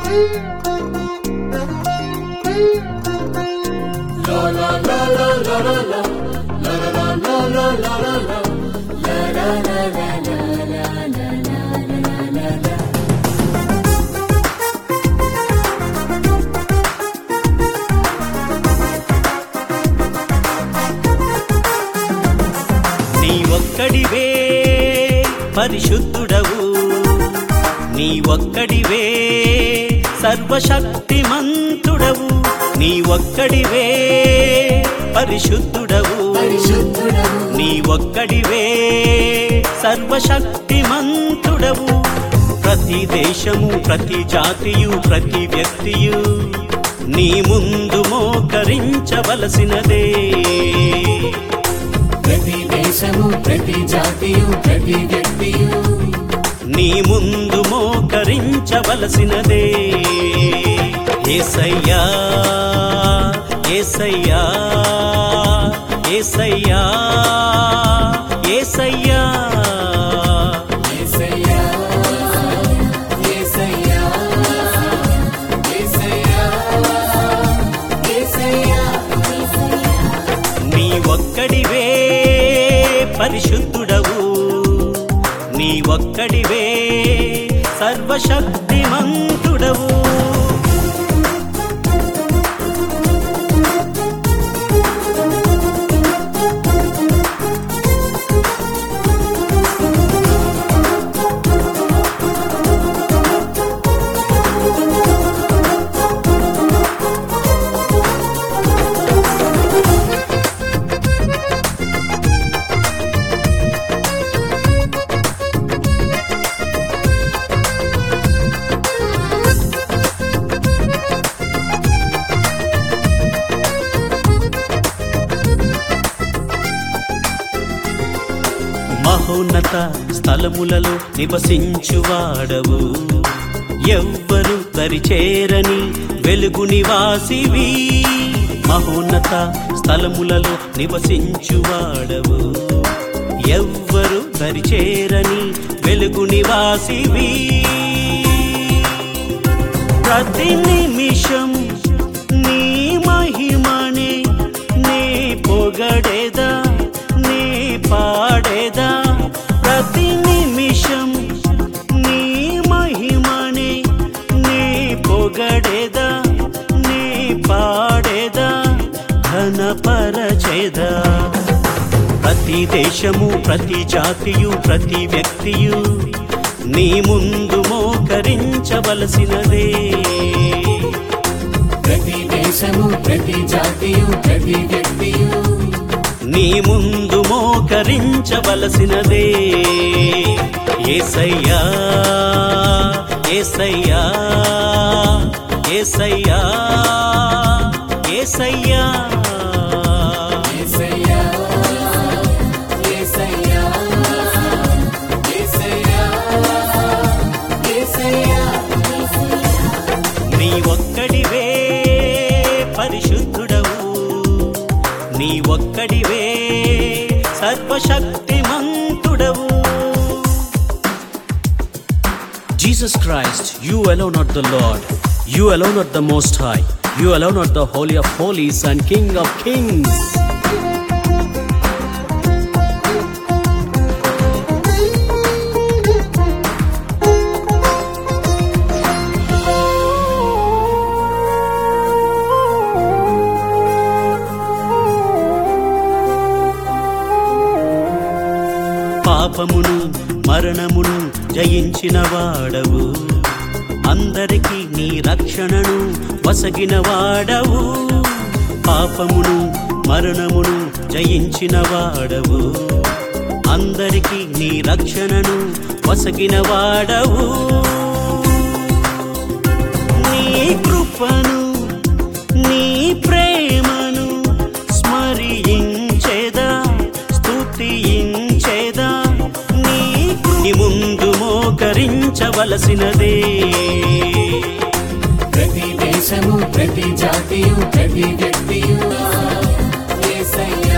నీ ఒక్కడివే పరిశుద్ధుడవు నీ ఒక్కడివే సర్వశక్తిమంతుడవు నీ ఒక్కడివే పరిశుద్ధుడవు నీ ఒక్కడివే సర్వశక్తిమంతుడవు ప్రతి దేశము ప్రతి జాతియు ప్రతి వ్యక్తియు నీ ముందు మోకరించవలసినదే ప్రతి దేశము ప్రతి జాతియు ప్రతి వ్యక్తియు నీ ముందు మోకరించవలసినదే ఏసయ్యా ఏసయ్యా ఏసయ్యా ఏసయ్యా యేసయ్యా యేసయ్యా యేసయ్యా యేసయ్యా నీ ఒక్కడివే పరిశుద్ధుడవు నీ ఒక్కడివే సర్వశక్తిమంతుడవు మహోన్నత స్థలములలో నివసించువాడవు ఎవ్వరు దరిచేరని వెలుగు నివాసివి మహోన్నత స్థలములలో నివసించువాడవు ఎవ్వరు దరిచేరని వెలుగు నివాసివి ప్రతి నిమిషం నీ మహిమనే నే పొగడేదా నే పాడేదా ప్రతి నిమిషం నీ మహిమనే నే పొగడేదా నే పాడేదా ఘనపరచేదా ప్రతి దేశము ప్రతి జాతియు ప్రతి వ్యక్తియు నీ ముందు మోకరించవలసినదే ప్రతి దేశము ప్రతి జాతియు ప్రతి వ్యక్తియు నీ ముందు మోకరించవలసినదే ఏసయ్యా ఏసయ్యా ఏసయ్యా ఏసయ్యా యేసయ్యా యేసయ్యా యేసయ్యా యేసయ్యా నీ ఒక్కడివే పరిశుద్ధుడవు నీ ఒక్కడివే సర్వశక్తిమంతుడవు Jesus Christ, you alone are the Lord. You alone are the Most High. You alone are the Holy of Holies and King of Kings. పాపమును మరణమును జయించిన వాడవు అందరికీ నీ రక్షణను వసగిన వాడవు పాపమును మరణమును జయించిన వాడవు అందరికీ నీ రక్షణను వసగిన వాడవు నీ కృపను నీ ప్రేమను స్మరించేదా స్తుతించేదా నీ నీ ముందు మోకరించవలసినదే ప్రతి దేశము ప్రతి జాతియు ప్రతి వ్యక్తియు యేసయ్యా